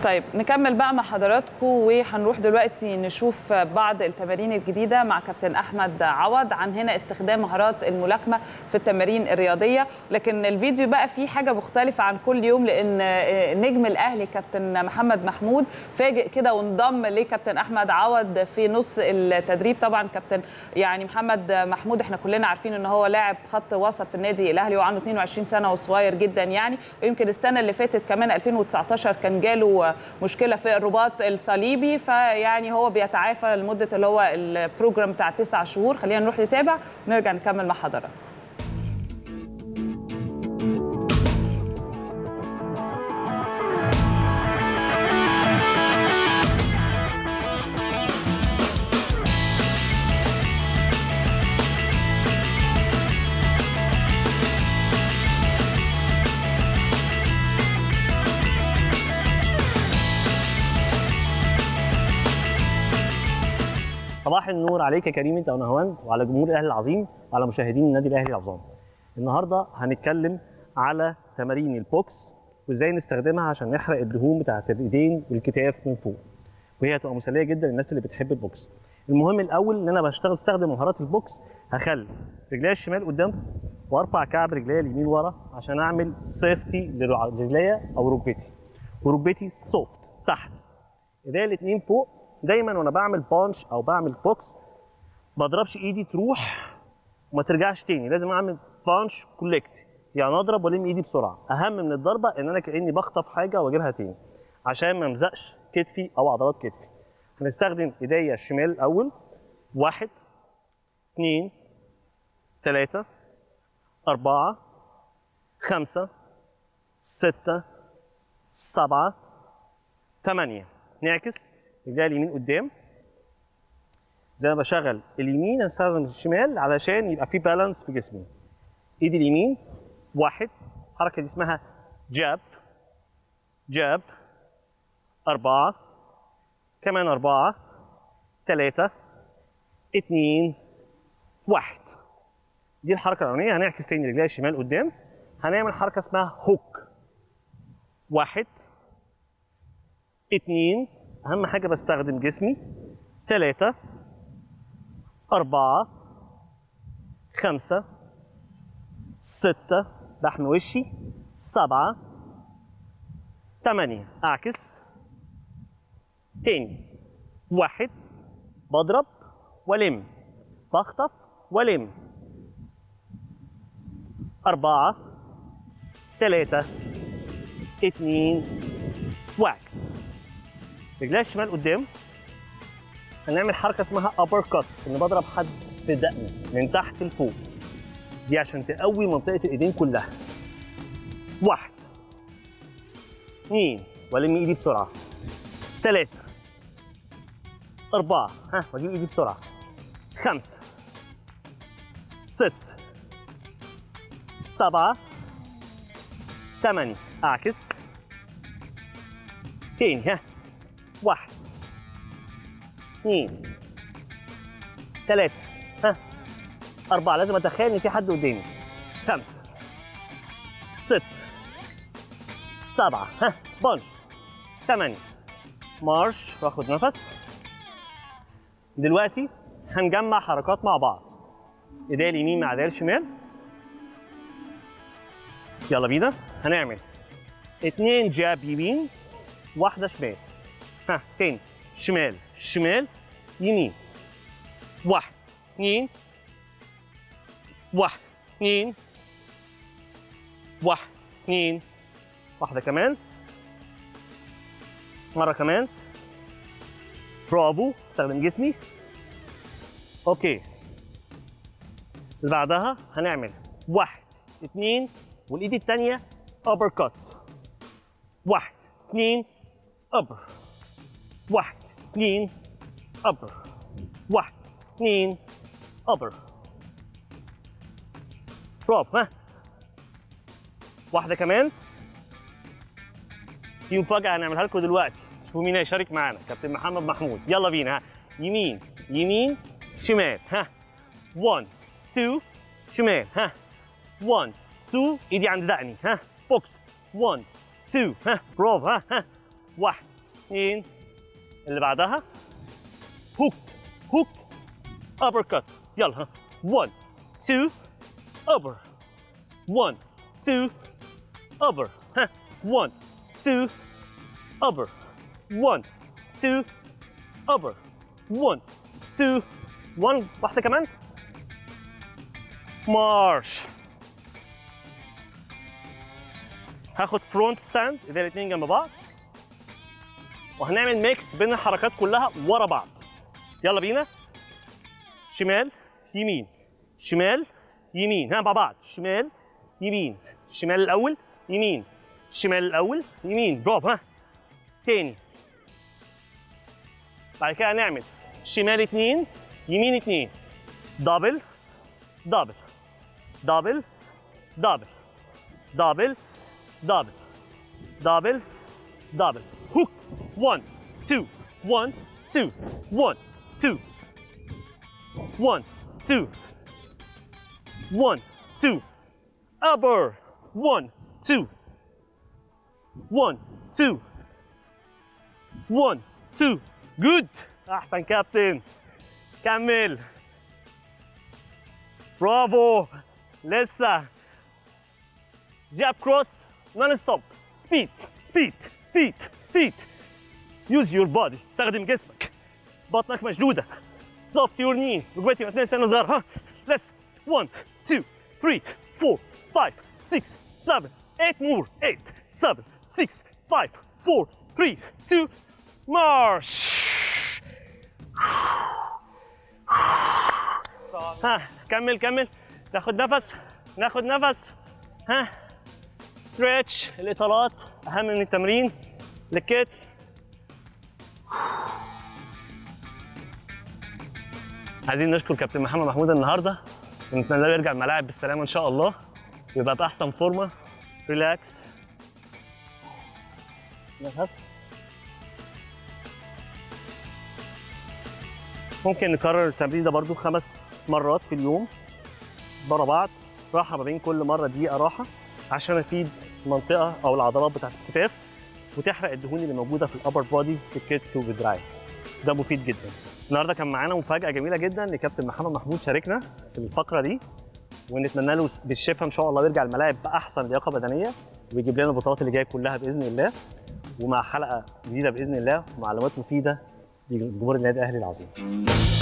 طيب نكمل بقى مع حضراتكم وهنروح دلوقتي نشوف بعض التمارين الجديده مع كابتن احمد عوض عن هنا استخدام مهارات الملاكمه في التمارين الرياضيه لكن الفيديو بقى فيه حاجه مختلفه عن كل يوم لان نجم الاهلي كابتن محمد محمود فاجئ كده وانضم لكابتن احمد عوض في نص التدريب طبعا كابتن يعني محمد محمود احنا كلنا عارفين ان هو لاعب خط وسط في النادي الاهلي وعنده 22 سنه وصغير جدا يعني ويمكن السنه اللي فاتت كمان 2019 كان جاله مشكله في الرباط الصليبي فيعني هو بيتعافى لمده اللي هو البروجرام بتاع تسع شهور خلينا نروح نتابع ونرجع نكمل مع حضرتك صباح النور عليك يا كريم انت ونهوان وعلى جمهور الاهلي العظيم وعلى مشاهدين النادي الاهلي العظام. النهارده هنتكلم على تمارين البوكس وازاي نستخدمها عشان نحرق الدهون بتاعت الايدين والكتاف من فوق. وهي هتبقى مسليه جدا للناس اللي بتحب البوكس. المهم الاول ان انا بشتغل استخدم مهارات البوكس هخلي رجليا الشمال قدام وارفع كعب رجليا اليمين ورا عشان اعمل سيفتي لرجليا او ركبتي. وركبتي سوفت تحت. ايديا الاثنين فوق دايما وانا بعمل بانش او بعمل بوكس ما اضربش ايدي تروح وما ترجعش تاني لازم اعمل بانش كولكت يعني اضرب والم ايدي بسرعه اهم من الضربه ان انا كاني بخطف حاجه واجيبها تاني عشان ما امزقش كتفي او عضلات كتفي هنستخدم ايديا الشمال الاول واحد اثنين ثلاثة أربعة خمسة ستة سبعة ثمانية نعكس رجلي اليمين قدام زي ما بشغل اليمين هستخدم الشمال علشان يبقى في بالانس في جسمي ايدي اليمين واحد الحركه دي اسمها جاب جاب أربعة كمان أربعة ثلاثة اتنين واحد دي الحركة الأولانية هنعكس تاني رجلي الشمال قدام هنعمل حركة اسمها هوك واحد اتنين أهم حاجة بستخدم جسمي ثلاثة أربعة خمسة ستة بحمي وشي سبعة ثمانية أعكس تاني واحد بضرب ولم بخطف ولم أربعة ثلاثة اتنين واحد رجلي الشمال قدام هنعمل حركه اسمها ابر كات ان بضرب حد في دقني من تحت لفوق دي عشان تقوي منطقه الايدين كلها واحد اثنين والم ايدي بسرعه ثلاثه أربعة ها واجيب ايدي بسرعة خمسة ستة سبعة ثمانية أعكس تاني ها واحد اثنين ثلاثة ها أربعة لازم أتخيل إن في حد قدامي خمسة ستة سبعة ها بونش ثمانية مارش واخد نفس دلوقتي هنجمع حركات مع بعض ايديا اليمين مع ايديا الشمال يلا بينا هنعمل اتنين جاب يمين واحدة شمال ها تاني شمال شمال يمين واحد اثنين واحد اثنين واحد اثنين واحدة كمان مرة كمان برافو استخدم جسمي اوكي اللي بعدها هنعمل واحد اثنين والايد الثانية ابر كات واحد اثنين ابر واحد اثنين ابر واحد اثنين ابر برافو ها واحدة كمان في مفاجأة هنعملها لكم دلوقتي شوفوا مين هيشارك معانا كابتن محمد محمود يلا بينا ها يمين يمين شمال ها 1 2 شمال ها 1 2 ايدي عند دقني ها بوكس 1 2 ها برافو ها ها 1 اثنين اللي بعدها هوك هوك ابر كات يلا ها 1 2 ابر 1 2 ابر ها 1 2 ابر 1 2 ابر 1 2 1 واحده كمان مارش هاخد فرونت ستاند ايديا الاثنين جنب بعض وهنعمل ميكس بين الحركات كلها ورا بعض يلا بينا شمال يمين شمال يمين ها مع بعض شمال يمين شمال الاول يمين شمال الاول يمين برافو ها تاني بعد كده هنعمل شمال اتنين يمين اتنين دبل دبل دبل دبل دبل دبل دبل دبل هوك 1 2 1 2 1 2 1 2 1 2 upper 1 2 1 2 1 2 good احسن كابتن كمل برافو لسه جاب كروس نون ستوب سبيد سبيد سبيد سبيد يوز يور بودي استخدم جسمك بطنك مشدوده soft your knee ركبتي اثنين سنه صغار ها let's 1 2 3 4 5 6 7 8 more 8 7 6 5 4 3 2 march ها كمل كمل ناخد نفس ناخد نفس ها ستريتش الاطالات اهم من التمرين للكتف عايزين نشكر كابتن محمد محمود النهارده ونتمنى له يرجع الملاعب بالسلامه ان شاء الله ويبقى باحسن فورمه ريلاكس نفس ممكن نكرر التمرين ده برضو خمس مرات في اليوم ورا بعض راحه ما بين كل مره دقيقه راحه عشان افيد المنطقه او العضلات بتاعت الكتاف وتحرق الدهون اللي موجوده في الابر بودي في الكتف والدراعات ده مفيد جدا النهارده كان معانا مفاجاه جميله جدا لكابتن محمد محمود شاركنا في الفقره دي ونتمنى له بالشفاء ان شاء الله ويرجع الملاعب باحسن لياقه بدنيه ويجيب لنا البطولات اللي جايه كلها باذن الله ومع حلقه جديده باذن الله ومعلومات مفيده لجمهور النادي الاهلي العظيم